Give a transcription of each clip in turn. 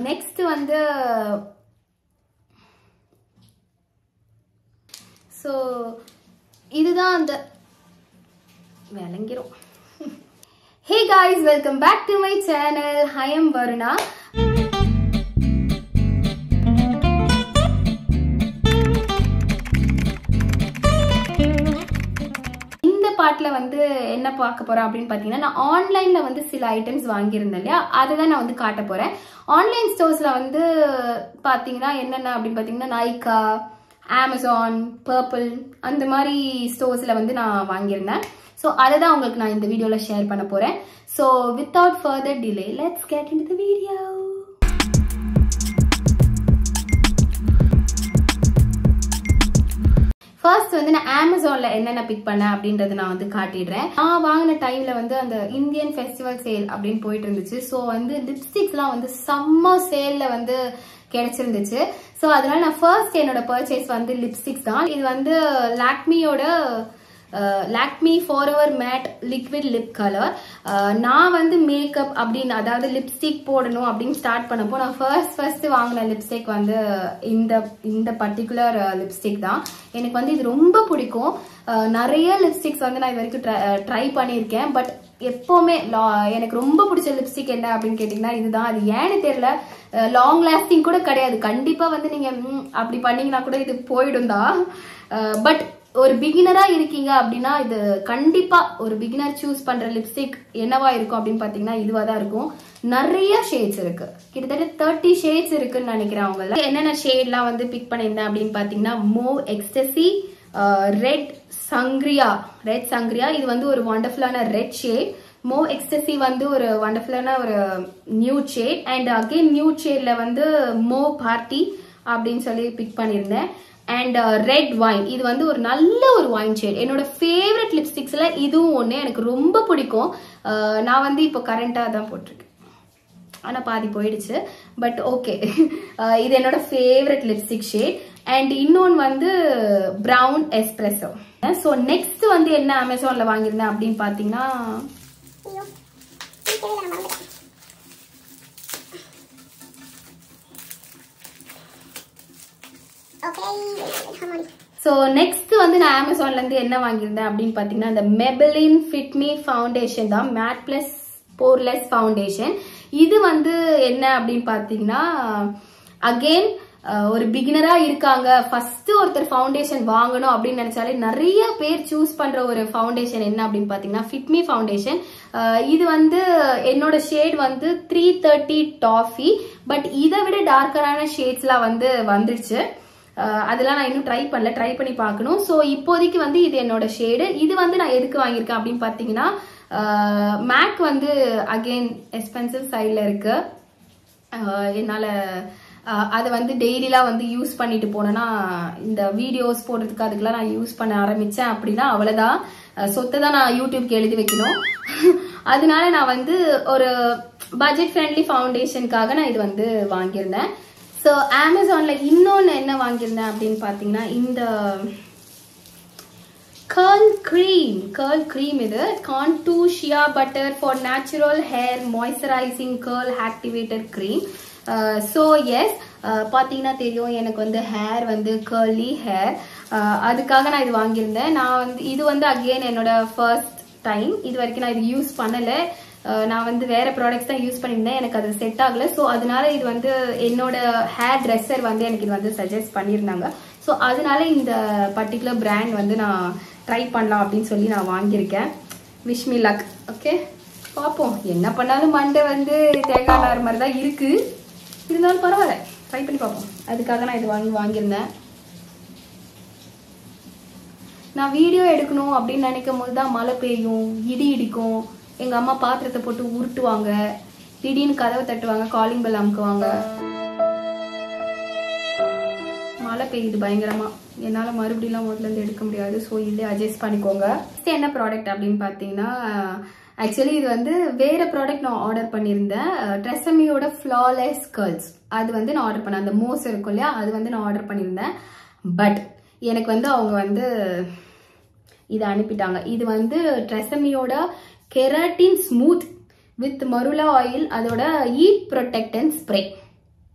Next வந்து so இதுதான் அந்த விளங்கிரும் hey guys welcome back to my channel I am Varuna இந்த பாட்டில் வந்து என்ன பார்க்க போறேன் அப்படின்னு பார்த்தீங்கன்னா நான் ஆன்லைன்ல வந்து சில ஐட்டம்ஸ் வாங்கியிருந்தேன் இல்லையா அதை தான் நான் வந்து காட்ட போறேன் ஆன்லைன் ஸ்டோர்ஸ்ல வந்து பார்த்தீங்கன்னா என்னென்ன அப்படின்னு பார்த்தீங்கன்னா நைக்கா அமேசான் பர்பிள் அந்த மாதிரி ஸ்டோர்ஸ்ல வந்து நான் வாங்கியிருந்தேன் ஸோ அதை தான் உங்களுக்கு நான் இந்த வீடியோவில் ஷேர் பண்ண போறேன் so without further delay let's get in the video first வந்து நான் அமேசான்ல என்னென்ன பிக் பண்ணேன் அப்படின்றத நான் வந்து காட்டிடுறேன் நான் வாங்கின டைம்ல வந்து அந்த இந்தியன் ஃபெஸ்டிவல் சேல் அப்படின்னு போயிட்டு இருந்துச்சு ஸோ வந்து லிப்ஸ்டிக்ஸ்லாம் வந்து செம்ம சேல்ல வந்து கிடைச்சிருந்துச்சு ஸோ அதனால நான் ஃபர்ஸ்ட் என்னோட பர்ச்சேஸ் வந்து லிப்ஸ்டிக்ஸ் தான் இது வந்து லாக்மியோட Lakme forever matte liquid lip colour நான் வந்து மேக்கப் அப்படின்னு அதாவது லிப்ஸ்டிக் போடணும் அப்படின்னு ஸ்டார்ட் பண்ணப்போ நான் ஃபர்ஸ்ட் ஃபர்ஸ்ட் வாங்கின லிப்ஸ்டிக் வந்து இந்த இந்த பர்டிகுலர் லிப்ஸ்டிக் தான் எனக்கு வந்து இது ரொம்ப பிடிக்கும் நிறைய லிப்ஸ்டிக்ஸ் வந்து நான் இது வரைக்கும் ட்ரை பண்ணியிருக்கேன் பட் எப்போவுமே எனக்கு ரொம்ப பிடிச்ச லிப்ஸ்டிக் என்ன அப்படின்னு கேட்டிங்கன்னா இதுதான் அது ஏன்னு தெரியல லாங் லாஸ்டிங் கூட கிடையாது கண்டிப்பாக வந்து நீங்கள் அப்படி பண்ணீங்கன்னா கூட இது போயிடும் தான் பட் ஒரு பிகினரா இருக்கீங்க அப்படின்னா இது கண்டிப்பா ஒரு பிகினர் சூஸ் பண்ற லிப்ஸ்டிக் என்னவா இருக்கும் அப்படின்னு பாத்தீங்கன்னா இதுவா தான் இருக்கும் நிறைய ஷேட்ஸ் இருக்கு கிட்டத்தட்ட தேர்ட்டி ஷேட்ஸ் இருக்குன்னு நினைக்கிறேன் அவங்கள என்னென்ன ஷேட்லாம் வந்து பிக் பண்ணியிருந்தேன் அப்படின்னு பாத்தீங்கன்னா mauve ecstasy red sangria red sangria இது வந்து ஒரு வண்டர்ஃபுல்லான ரெட் ஷேட் மோ எக்ஸ்டசி வந்து ஒரு வண்டர்ஃபுல்லான ஒரு new shade and again new ஷேட்ல வந்து மோ பார்ட்டி அப்படின்னு சொல்லி பிக் பண்ணியிருந்தேன் அண்ட் ரெட் வைன் இது வந்து ஒரு நல்ல ஒரு வைன் ஷேட் என்னோட ஃபேவரட் லிப்ஸ்டிக்ஸ்ல இதுவும் ஒன்று எனக்கு ரொம்ப பிடிக்கும் நான் வந்து இப்போ கரண்டாக தான் போட்டிருக்கேன் ஆனால் பாதி போயிடுச்சு பட் ஓகே இது என்னோட ஃபேவரட் லிப்ஸ்டிக் ஷேட் அண்ட் இன்னொன்று வந்து ப்ரௌன் எஸ்ப்ரெஸோ ஸோ நெக்ஸ்ட் வந்து என்ன அமேசானில் வாங்கியிருந்தேன் அப்படின்னு பார்த்தீங்கன்னா ஸோ நெக்ஸ்ட் வந்து நான் அமேசான்ல இருந்து என்ன வாங்கியிருந்தேன் அப்படின்னு பார்த்தீங்கன்னா இந்த மெபலின் ஃபிட்மி ஃபவுண்டேஷன் தான் மேட் பிளஸ் போர்லெஸ் ஃபவுண்டேஷன் இது வந்து என்ன அப்படின்னு பார்த்தீங்கன்னா அகெயின் ஒரு பிகினரா இருக்காங்க ஃபர்ஸ்ட் ஒருத்தர் ஃபவுண்டேஷன் வாங்கணும் அப்படின்னு நினைச்சாலே நிறைய பேர் சூஸ் பண்ற ஒரு ஃபவுண்டேஷன் என்ன அப்படின்னு பாத்தீங்கன்னா ஃபிட்மி ஃபவுண்டேஷன் இது வந்து என்னோட ஷேட் வந்து த்ரீ தேர்ட்டி டாஃபி பட் இதை விட டார்க்கரான ஷேட்ஸ்லாம் வந்து வந்துருச்சு அதெல்லாம் நான் இன்னும் ட்ரை பண்ணல ட்ரை பண்ணி பார்க்கணும் ஸோ இப்போதைக்கு வந்து இது என்னோட ஷேடு இது வந்து நான் எதுக்கு வாங்கியிருக்கேன் அப்படின்னு பார்த்தீங்கன்னா மேக் வந்து அகெயின் எக்ஸ்பென்சிவ் சைடில் இருக்கு என்னால் அதை வந்து டெய்லிலாம் வந்து யூஸ் பண்ணிட்டு போனேன்னா இந்த வீடியோஸ் போடுறதுக்கு அதுக்கெல்லாம் நான் யூஸ் பண்ண ஆரம்பித்தேன் அப்படின்னா அவ்வளோதான் சொத்தை தான் நான் யூடியூப்க்கு எழுதி வைக்கணும் அதனால நான் வந்து ஒரு பட்ஜெட் ஃப்ரெண்ட்லி ஃபவுண்டேஷனுக்காக நான் இது வந்து வாங்கியிருந்தேன் ஸோ அமேசானில் இன்னொன்று என்ன வாங்கியிருந்தேன் அப்படின்னு பார்த்தீங்கன்னா இந்த கர்ல் க்ரீம் கர்ல் க்ரீம் இது Cantu shea butter for natural hair moisturising curl activator cream so yes பார்த்தீங்கன்னா தெரியும் எனக்கு வந்து ஹேர் வந்து கர்லி ஹேர் அதுக்காக நான் இது வாங்கியிருந்தேன் நான் வந்து இது வந்து அகெயின் என்னோட ஃபர்ஸ்ட் டைம் இது வரைக்கும் நான் இது யூஸ் பண்ணலை நான் வந்து வேற ப்ராடக்ட்ஸ் தான் யூஸ் பண்ணியிருந்தேன் எனக்கு அது செட் ஆகல ஸோ அதனால இது வந்து என்னோட ஹேர் ட்ரெஸ்ஸர் வந்து எனக்கு இது வந்து சஜஸ்ட் பண்ணியிருந்தாங்க ஸோ அதனால இந்த பர்டிகுலர் பிராண்ட் வந்து நான் ட்ரை பண்ணலாம் அப்படின்னு சொல்லி நான் வாங்கியிருக்கேன் விஷ்மி லக் ஓகே பார்ப்போம் என்ன பண்ணாலும் மண்டை வந்து தேங்காய் நார் மாதிரி தான் இருக்கு இருந்தாலும் பரவாயில்ல ட்ரை பண்ணி பார்ப்போம் அதுக்காக நான் இது வாங்கி வாங்கியிருந்தேன் நான் வீடியோ எடுக்கணும் அப்படின்னு நினைக்கும் போது தான் மழை பெய்யும் இடி இடிக்கும் எங்க அம்மா பாத்திரத்தை போட்டு உருட்டுவாங்க திடீர்னு கதவை தட்டுவாங்க காலிங் பெல் அமுக்குவாங்க மழை பெய்யுது பயங்கரமா என்னால மறுபடியும் முதல்ல இருந்து எடுக்க முடியாது ஸோ இதே அட்ஜஸ்ட் பண்ணிக்கோங்க என்ன ப்ராடக்ட் அப்படின்னு பார்த்தீங்கன்னா ஆக்சுவலி இது வந்து வேற ப்ராடக்ட் நான் ஆர்டர் பண்ணியிருந்தேன் ட்ரெஸ்ஸமியோட ஃப்ளாலெஸ் கேர்ள்ஸ் அது வந்து நான் ஆர்டர் பண்ணேன் அந்த மோஸ் இருக்கும் இல்லையா அது வந்து நான் ஆர்டர் பண்ணியிருந்தேன் பட் எனக்கு வந்து அவங்க வந்து இதை அனுப்பிட்டாங்க இது வந்து ட்ரெசமியோட keratin smooth with marula oil அதோட ஈட் ப்ரொடெக்டன் ஸ்ப்ரே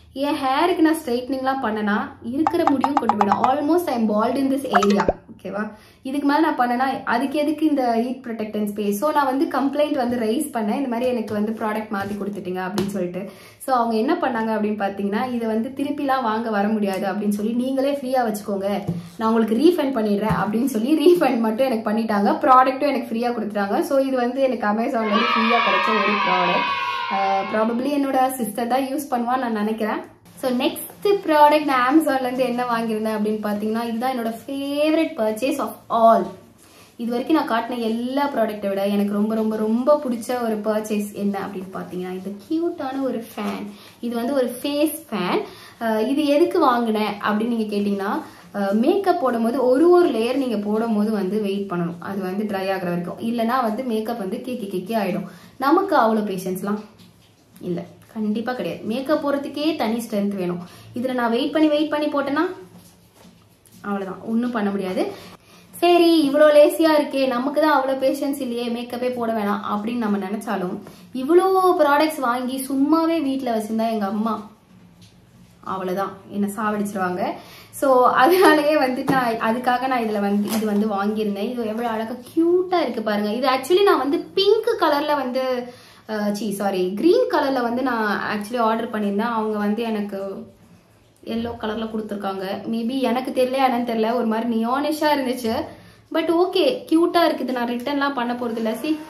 என் ஹேருக்கு நான் ஸ்ட்ரைட்னிங்லாம் பண்ணனா இருக்கிற முடியும் கொண்டு போயிடும் almost I am bald in this area ஓகேவா இதுக்கு மேலே நான் பண்ணனா அதுக்கு எதுக்கு இந்த ஹீட் ப்ரொடெக்டன்ஸ் ஸ்பேஸ் ஸோ நான் வந்து கம்ப்ளைண்ட் வந்து ரைஸ் பண்ணேன் இந்த மாதிரி எனக்கு வந்து ப்ராடக்ட் மாற்றி கொடுத்துட்டீங்க அப்படின்னு சொல்லிட்டு ஸோ அவங்க என்ன பண்ணாங்க அப்படின்னு பார்த்தீங்கன்னா இதை வந்து திருப்பிலாம் வாங்க வர முடியாது அப்படின்னு சொல்லி நீங்களே ஃப்ரீயாக வச்சுக்கோங்க நான் உங்களுக்கு ரீஃபண்ட் பண்ணிடுறேன் அப்படின்னு சொல்லி ரீஃபண்ட் மட்டும் எனக்கு பண்ணிட்டாங்க ப்ராடக்ட்டும் எனக்கு ஃப்ரீயாக கொடுத்துட்டாங்க ஸோ இது வந்து எனக்கு அமேசான்லேருந்து ஃப்ரீயாக கிடைச்ச ஒரு ப்ராடக்ட் ப்ராபப்ளி என்னோட சிஸ்டர் தான் யூஸ் பண்ணுவான்னு நான் நினைக்கிறேன் ஸோ நெக்ஸ்ட் ப்ராடக்ட் நான் அமேசான்லேருந்து என்ன வாங்கியிருந்தேன் அப்படின்னு பார்த்தீங்கன்னா இதுதான் என்னோட ஃபேவரட் பர்ச்சேஸ் ஆஃப் ஆல் இது வரைக்கும் நான் காட்டின எல்லா ப்ராடக்ட்டை விட எனக்கு ரொம்ப ரொம்ப ரொம்ப பிடிச்ச ஒரு பர்ச்சேஸ் என்ன அப்படின்னு பார்த்தீங்கன்னா இது க்யூட்டான ஒரு ஃபேன் இது வந்து ஒரு ஃபேஸ் ஃபேன் இது எதுக்கு வாங்கினேன் அப்படின்னு நீங்கள் கேட்டிங்கன்னா மேக்கப் போடும்போது ஒரு ஒரு லேயர் நீங்கள் போடும்போது வந்து வெயிட் பண்ணணும் அது வந்து ட்ரை ஆகிற வரைக்கும் இல்லைனா வந்து மேக்கப் வந்து கேக்கி கேக்கி ஆகிடும் நமக்கு அவ்வளோ பேஷன்ஸ்லாம் இல்லை கண்டிப்பாக கிடையாது மேக்கப் போடுறதுக்கே தனி ஸ்ட்ரென்த் வேணும் இதில் நான் வெயிட் பண்ணி வெயிட் பண்ணி போட்டேன்னா அவ்வளோதான் ஒன்றும் பண்ண முடியாது சரி இவ்வளோ லேசியாக இருக்கே நமக்கு தான் அவ்வளோ பேஷன்ஸ் இல்லையே மேக்கப்பே போட வேணாம் அப்படின்னு நம்ம நினச்சாலும் இவ்வளோ ப்ராடக்ட்ஸ் வாங்கி சும்மாவே வீட்டில் வச்சுருந்தா எங்கள் அம்மா அவ்வளோதான் என்னை சாவடிச்சிருவாங்க ஸோ அதனாலயே வந்து நான் அதுக்காக நான் இதில் வந்து இது வந்து வாங்கியிருந்தேன் இது எவ்வளோ அழகாக க்யூட்டாக இருக்குது பாருங்கள் இது ஆக்சுவலி நான் வந்து பிங்க் கலரில் வந்து சி சாரி க்ரீன் கலரில் வந்து நான் ஆக்சுவலி ஆர்டர் பண்ணியிருந்தேன் அவங்க வந்து எனக்கு எல்லோ கலரில் கொடுத்துருக்காங்க மேபி எனக்கு தெரியல என்னன்னு தெரியல ஒரு மாதிரி நியானிஷாக இருந்துச்சு பட் ஓகே க்யூட்டாக இருக்குது நான் ரிட்டர்ன்லாம் பண்ண போகிறது இல்லை சி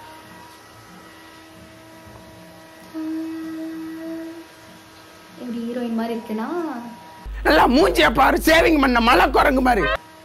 எப்படி ஹீரோயின் மாதிரி இருக்குன்னா நல்லா மூஞ்சிய பாரு சேவிங் பண்ண மலை குரங்கு மாதிரி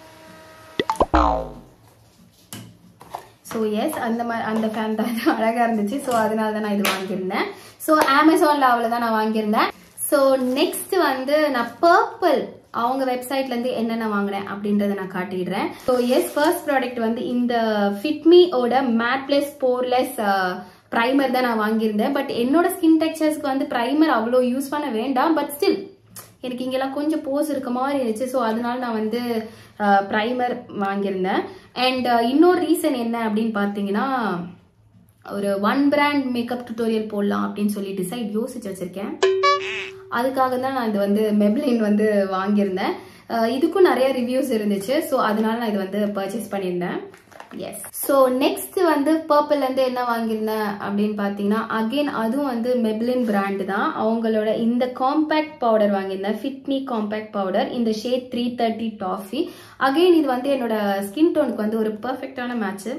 ஸோ எஸ் அந்த மாதிரி அந்த ஃபேன் தான் அழகாக இருந்துச்சு ஸோ அதனால தான் நான் இது வாங்கியிருந்தேன் ஸோ அமேசானில் அவ்வளோ தான் நான் வாங்கியிருந்தேன் ஸோ நெக்ஸ்ட் வந்து நான் பர்பிள் அவங்க வெப்சைட்லேருந்து என்னென்ன வாங்கினேன் அப்படின்றத நான் காட்டிடுறேன் ஸோ எஸ் ஃபர்ஸ்ட் ப்ராடக்ட் வந்து இந்த ஃபிட்மியோட மேட்லெஸ் போர்லெஸ் ப்ரைமர் தான் நான் வாங்கியிருந்தேன் பட் என்னோட ஸ்கின் டெக்ஸ்சர்ஸ்க்கு வந்து ப்ரைமர் அவ்வளோ யூஸ் பண்ண வேண்டாம் பட் ஸ்டில் எனக்கு இங்கெல்லாம் கொஞ்சம் போஸ் இருக்க மாதிரி இருந்துச்சு ஸோ அதனால நான் வந்து ப்ரைமர் வாங்கியிருந்தேன் அண்ட் இன்னொரு ரீசன் என்ன அப்படின்னு பார்த்தீங்கன்னா ஒரு ஒன் பிராண்ட் மேக்கப் டுட்டோரியல் போடலாம் அப்படின்னு சொல்லி டிசைட் யோசிச்சு வச்சிருக்கேன் அதுக்காக தான் நான் இது வந்து மெப்ளின் வந்து வாங்கியிருந்தேன் இதுக்கும் நிறைய ரிவ்யூஸ் இருந்துச்சு ஸோ அதனால நான் இது வந்து பர்ச்சேஸ் பண்ணியிருந்தேன் எஸ் ஸோ நெக்ஸ்ட் வந்து பர்பிள்லேருந்து என்ன வாங்கியிருந்தேன் அப்படின்னு பார்த்தீங்கன்னா அகெயின் அதுவும் வந்து மெப்ளின் பிராண்டு தான் அவங்களோட இந்த காம்பேக்ட் பவுடர் வாங்கியிருந்தேன் ஃபிட்மி காம்பேக்ட் பவுடர் இந்த shade three thirty toffee again இது வந்து என்னோட ஸ்கின் டோனுக்கு வந்து ஒரு பர்ஃபெக்டான match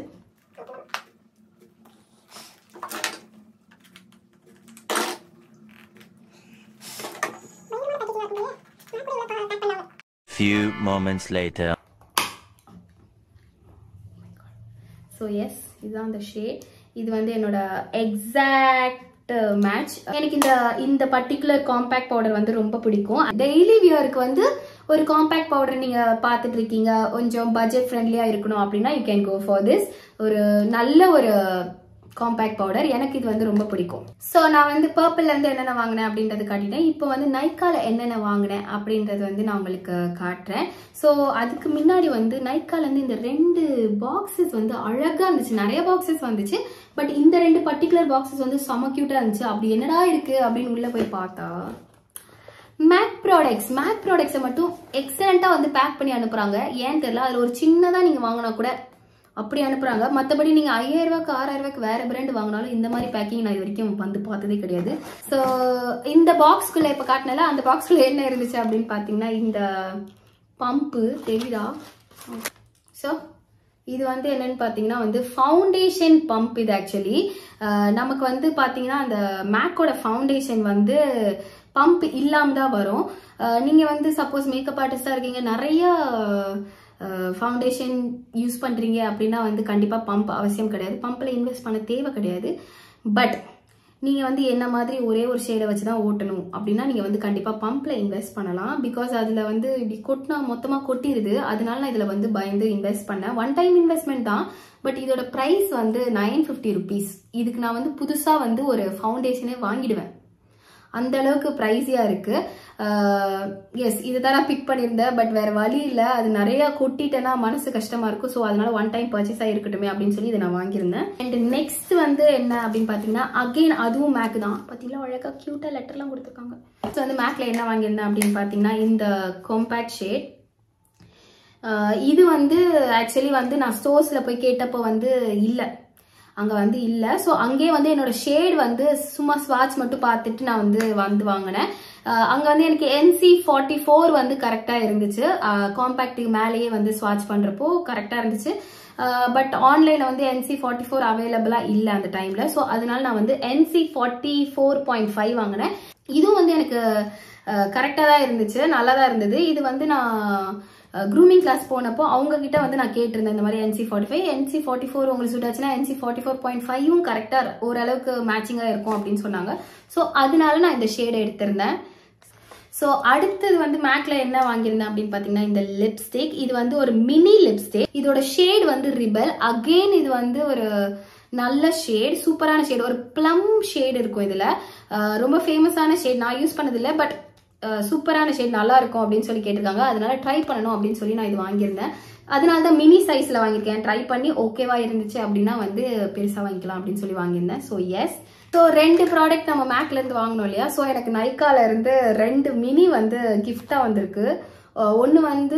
Few moments later. So yes இதுதான் அந்த ஷேட் இது வந்து என்னோட எக்ஸாக்ட் மேட்ச் எனக்கு இந்த இந்த பர்டிகுலர் காம்பேக்ட் பவுடர் வந்து ரொம்ப பிடிக்கும் டெய்லி வியருக்கு வந்து ஒரு காம்பேக்ட் பவுடர் நீங்க பார்த்துட்டு இருக்கீங்க கொஞ்சம் பட்ஜெட் ஃப்ரெண்ட்லியா இருக்கணும் அப்படின்னா you can go for this ஒரு நல்ல ஒரு காம்பேக்ட் பவுடர் எனக்கு இது வந்து ரொம்ப பிடிக்கும் ஸோ நான் வந்து பர்பிள்ல இருந்து என்னென்ன வாங்கினேன் அப்படின்றது காட்டிட்டேன் இப்போ வந்து நைக்கால என்னென்ன வாங்கினேன் அப்படின்றது வந்து நான் உங்களுக்கு காட்டுறேன் ஸோ அதுக்கு முன்னாடி வந்து நைக்கால இருந்து இந்த ரெண்டு பாக்ஸஸ் வந்து அழகா இருந்துச்சு நிறைய பாக்ஸஸ் வந்துச்சு பட் இந்த ரெண்டு பர்டிகுலர் பாக்ஸஸ் வந்து செம கியூட்டா இருந்துச்சு அப்படி என்னடா இருக்கு அப்படின்னு உள்ள போய் பார்த்தா மேக் ப்ராடக்ட்ஸ் மேக் ப்ராடக்ட்ஸை மட்டும் எக்ஸலண்ட்டாக வந்து பேக் பண்ணி அனுப்புகிறாங்க ஏன் தெரியல அதில் ஒரு சின்னதாக நீங்கள் வாங்கினா கூட அப்படி அனுப்புகிறாங்க மற்றபடி நீங்கள் ஐயாயிரம் ரூபாய்க்கு ஆறாயிரம் ரூபாய்க்கு வேறு பிராண்ட் வாங்கினாலும் இந்த மாதிரி பேக்கிங் நான் இது வரைக்கும் வந்து பார்த்ததே கிடையாது ஸோ இந்த பாக்ஸ்குள்ளே இப்போ காட்டினால அந்த பாக்ஸ்குள்ளே என்ன இருந்துச்சு அப்படின்னு பார்த்தீங்கன்னா இந்த பம்பு தெரியுதா ஸோ இது வந்து என்னன்னு பார்த்தீங்கன்னா வந்து ஃபவுண்டேஷன் பம்ப் இது ஆக்சுவலி நமக்கு வந்து பார்த்தீங்கன்னா அந்த மேக்கோட ஃபவுண்டேஷன் வந்து பம்ப் இல்லாமல் தான் வரும் நீங்கள் வந்து சப்போஸ் மேக்கப் ஆர்டிஸ்டாக இருக்கீங்க நிறைய ஃபவுண்டேஷன் யூஸ் பண்ணுறீங்க அப்படின்னா வந்து கண்டிப்பாக பம்ப் அவசியம் கிடையாது பம்பில் இன்வெஸ்ட் பண்ண தேவை கிடையாது பட் நீங்கள் வந்து என்ன மாதிரி ஒரே ஒரு ஷேடை வச்சு தான் ஓட்டணும் அப்படின்னா நீங்கள் வந்து கண்டிப்பாக பம்பில் இன்வெஸ்ட் பண்ணலாம் பிகாஸ் அதில் வந்து இப்படி கொட்டினா மொத்தமாக கொட்டிடுது அதனால நான் இதில் வந்து பயந்து இன்வெஸ்ட் பண்ணேன் ஒன் டைம் இன்வெஸ்ட்மெண்ட் தான் பட் இதோட ப்ரைஸ் வந்து நைன் ஃபிஃப்டி ருபீஸ் இதுக்கு நான் வந்து புதுசாக வந்து ஒரு ஃபவுண்டேஷனே வாங்கிடுவேன் அந்த அளவுக்கு ப்ரைஸியா இருக்கு எஸ் இதுதான் நான் பிக் பண்ணியிருந்தேன் பட் வேற வழி இல்லை அது நிறைய கொட்டிட்டேன்னா மனசு கஷ்டமா இருக்கும் ஸோ அதனால ஒன் டைம் பர்ச்சேஸ் ஆகிருக்கட்டுமே அப்படின்னு சொல்லி இதை நான் வாங்கியிருந்தேன் அண்ட் நெக்ஸ்ட் வந்து என்ன அப்படின்னு பார்த்தீங்கன்னா அகெயின் அதுவும் மேக் தான் பார்த்தீங்களா அழகா க்யூட்டாக லெட்டர்லாம் கொடுத்துருக்காங்க ஸோ வந்து மேக்ல என்ன வாங்கியிருந்தேன் அப்படின்னு பார்த்தீங்கன்னா இந்த காம்பேக்ட் ஷேட் ஆஹ் இது வந்து ஆக்சுவலி வந்து நான் ஸ்டோர்ஸில் போய் கேட்டப்போ வந்து இல்லை அங்கே வந்து இல்லை ஸோ அங்கேயே வந்து என்னோட ஷேட் வந்து சும்மா ஸ்வாட்ச் மட்டும் பார்த்துட்டு நான் வந்து வந்து வாங்கினேன் அங்கே வந்து எனக்கு என்சி ஃபார்ட்டி ஃபோர் வந்து கரெக்டாக இருந்துச்சு காம்பேக்டுக்கு மேலேயே வந்து ஸ்வாட்ச் பண்ணுறப்போ கரெக்டாக இருந்துச்சு பட் ஆன்லைனில் வந்து என்சி ஃபார்ட்டி ஃபோர் அவைலபிளாக இல்லை அந்த டைமில் ஸோ அதனால நான் வந்து NC forty four point five வாங்கினேன் இதுவும் வந்து எனக்கு கரெக்டாக தான் இருந்துச்சு நல்லா தான் இருந்தது இது வந்து நான் க்ரூமிங் கிளாஸ் போனப்போ அவங்க கிட்ட வந்து நான் கேட்டிருந்தேன் இந்த மாதிரி NC forty five NC forty four உங்களுக்கு சுட்டாச்சுன்னா என்சி ஃபார்ட்டி ஃபோர் பாயிண்ட் ஃபைவும் கரெக்டாக ஓரளவுக்கு மேட்சிங்காக இருக்கும் அப்படின்னு சொன்னாங்க ஸோ அதனால நான் இந்த ஷேடை எடுத்திருந்தேன் ஸோ அடுத்தது வந்து மேக்ல என்ன வாங்கியிருந்தேன் அப்படின்னு பார்த்தீங்கன்னா இந்த லிப்ஸ்டிக் இது வந்து ஒரு மினி லிப்ஸ்டிக் இதோட ஷேட் வந்து ரிபல் அகெயின் இது வந்து ஒரு நல்ல ஷேட் சூப்பரான ஷேட் ஒரு ப்ளம் ஷேட் இருக்கும் இதுல அஹ் ரொம்ப ஃபேமஸான ஷேட் நான் யூஸ் பண்ணதில்லை பட் சூப்பரான ஷேட் நல்லா இருக்கும் அப்படின்னு சொல்லி கேட்டிருக்காங்க அதனால ட்ரை பண்ணணும் அப்படின்னு சொல்லி நான் இது வாங்கியிருந்தேன் அதனால தான் மினி சைஸ்ல வாங்கியிருக்கேன் ட்ரை பண்ணி ஓகேவா இருந்துச்சு அப்படின்னா வந்து பெருசா வாங்கிக்கலாம் அப்படின்னு சொல்லி வாங்கியிருந்தேன் ஸோ எஸ் ஸோ ரெண்டு ப்ராடக்ட் நம்ம மேக்ல இருந்து வாங்கினோம் இல்லையா ஸோ எனக்கு நைக்கால இருந்து ரெண்டு மினி வந்து கிஃப்டா வந்திருக்கு ஒன்று வந்து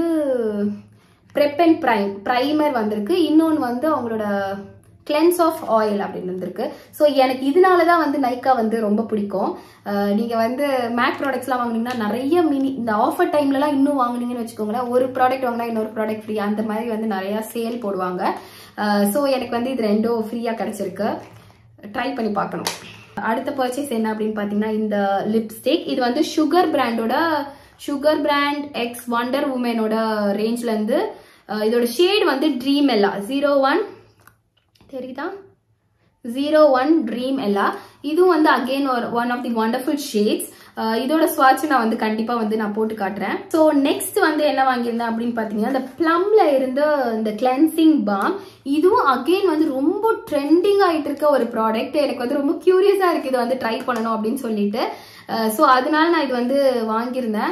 ப்ரெப் அண்ட் ப்ரைம் ப்ரைமர் வந்திருக்கு இன்னொன்று வந்து அவங்களோட கிளென்ஸ் ஆஃப் ஆயில் அப்படின்னு வந்திருக்கு ஸோ எனக்கு இதனால தான் வந்து நைக்கா வந்து ரொம்ப பிடிக்கும் அஹ் நீங்க வந்து மேக் ப்ராடக்ட்ஸ்லாம் வாங்குனீங்கன்னா நிறைய மினி இந்த ஆஃபர் டைம்லலாம் இன்னும் வாங்குனீங்கன்னு வச்சுக்கோங்களேன் ஒரு ப்ராடக்ட் வாங்கினா இன்னொரு ப்ராடக்ட் ஃப்ரீ அந்த மாதிரி வந்து நிறைய சேல் போடுவாங்க ஸோ எனக்கு வந்து இது ரெண்டும் ஃப்ரீயாக கிடைச்சிருக்கு ட்ரை பண்ணி பார்க்கணும் அடுத்த பர்ச்சேஸ் என்ன அப்படின்னு பார்த்தீங்கன்னா இந்த லிப்ஸ்டிக் இது வந்து சுகர் பிராண்டோட சுகர் பிராண்ட் எக்ஸ் வண்டர் உமனோட ரேஞ்ச்ல இருந்து அஹ் இதோட ஷேட் வந்து ட்ரீம் எல்லா ஜீரோ ஒன் தெரியுதா ஜீரோ ஒன் ட்ரீம் எல்லா இதுவும் வந்து அகெயின் ஒரு one of the wonderful shades இதோட ஸ்வாட்ச் நான் வந்து கண்டிப்பா வந்து நான் போட்டு காட்டுறேன் ஸோ நெக்ஸ்ட் வந்து என்ன வாங்கியிருந்தேன் அப்படின்னு பார்த்தீங்கன்னா இந்த ப்ளம்ல இருந்து இந்த கிளென்சிங் பாம் இதுவும் அகெயின் வந்து ரொம்ப ட்ரெண்டிங் ஆயிட்டு இருக்க ஒரு ப்ராடக்ட் எனக்கு வந்து ரொம்ப கியூரியஸா இருக்கு இதை வந்து ட்ரை பண்ணணும் அப்படின்னு சொல்லிட்டு ஸோ அதனால நான் இது வந்து வாங்கியிருந்தேன்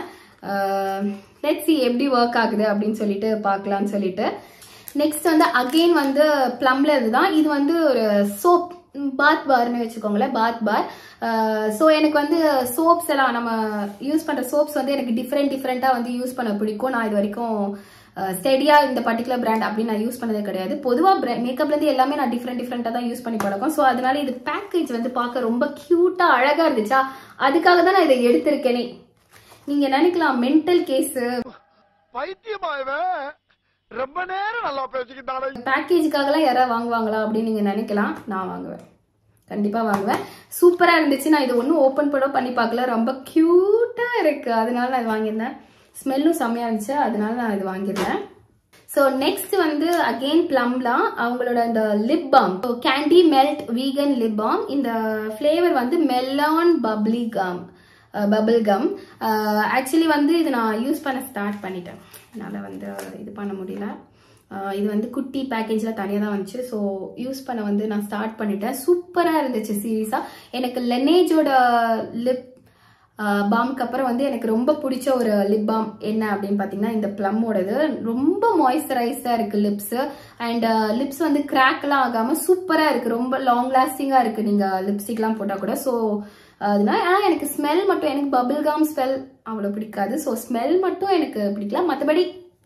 லெட்ஸ் சி எப்படி ஒர்க் ஆகுது அப்படின்னு சொல்லிட்டு பார்க்கலாம்னு சொல்லிட்டு நெக்ஸ்ட் வந்து அகெயின் வந்து ப்ளம்ல இருந்து தான் இது வந்து ஒரு சோப் பாத் பார்னு வச்சுக்கோங்களேன் பாத் பார் ஸோ எனக்கு வந்து சோப்ஸ் எல்லாம் நம்ம யூஸ் பண்ற சோப்ஸ் வந்து எனக்கு டிஃப்ரெண்ட் டிஃப்ரெண்ட்டாக வந்து யூஸ் பண்ண பிடிக்கும் நான் இது வரைக்கும் ஸ்டெடியா இந்த பர்டிகுலர் பிராண்ட் அப்படின்னு நான் யூஸ் பண்ணதே கிடையாது பொதுவாக மேக்கப்ல இருந்து எல்லாமே நான் டிஃப்ரெண்ட் டிஃப்ரெண்ட்டாக தான் யூஸ் பண்ணி பழக்கம் ஸோ அதனால இது பேக்கேஜ் வந்து பார்க்க ரொம்ப கியூட்டா அழகா இருந்துச்சா அதுக்காக தான் நான் இதை எடுத்திருக்கேனே நீங்க நினைக்கலாம் மென்டல் கேஸ் பைத்தியமா இவன் ரொம்ப நேரம் நல்லா பேசிக்கிட்டானே பேக்கேஜுக்காகலாம் யாராவது வாங்குவாங்களா அப்படின்னு நீங்க நினைக்கலாம் நான் வாங்குவேன் கண்டிப்பா வாங்குவேன் சூப்பரா இருந்துச்சு நான் இது ஒன்றும் ஓப்பன் கூட பண்ணி பார்க்கல ரொம்ப கியூட்டா இருக்கு அதனால நான் இது வாங்கியிருந்தேன் ஸ்மெல்லும் செம்மையா இருந்துச்சு அதனால நான் இது வாங்கியிருந்தேன் ஸோ நெக்ஸ்ட் வந்து அகெயின் பிளம்லாம் அவங்களோட இந்த lip balm candy melt vegan lip balm இந்த ஃப்ளேவர் வந்து melon bubbly gum bubble gum actually வந்து இது நான் யூஸ் பண்ண ஸ்டார்ட் பண்ணிட்டேன் என்னால் வந்து இது பண்ண முடியல அஹ் இது வந்து குட்டி பேக்கேஜில் தனியாக தான் வந்துச்சு ஸோ யூஸ் பண்ண வந்து நான் ஸ்டார்ட் பண்ணிட்டேன் சூப்பராக இருந்துச்சு சீரியஸாக எனக்கு லெனேஜோட லிப் பாம்க்கு அப்புறம் வந்து எனக்கு ரொம்ப பிடிச்ச ஒரு லிப் பாம் என்ன அப்படின்னு பார்த்தீங்கன்னா இந்த ப்ளம்மோடது ரொம்ப மாய்ஸ்சரைஸ்டாக இருக்கு லிப்ஸ் அண்ட் லிப்ஸ் வந்து கிராக்லாம் ஆகாமல் சூப்பராக இருக்கு ரொம்ப லாங் லாஸ்டிங்காக இருக்கு நீங்கள் லிப்ஸ்டிக்லாம் போட்டால் கூட ஸோ அதனால ஆனால் எனக்கு ஸ்மெல் மட்டும் எனக்கு பபிள் காம் ஸ்மெல் அவ்வளோ பிடிக்காது ஸோ ஸ்மெல் மட்டும் எனக்கு பிடிக்கல மற்றபடி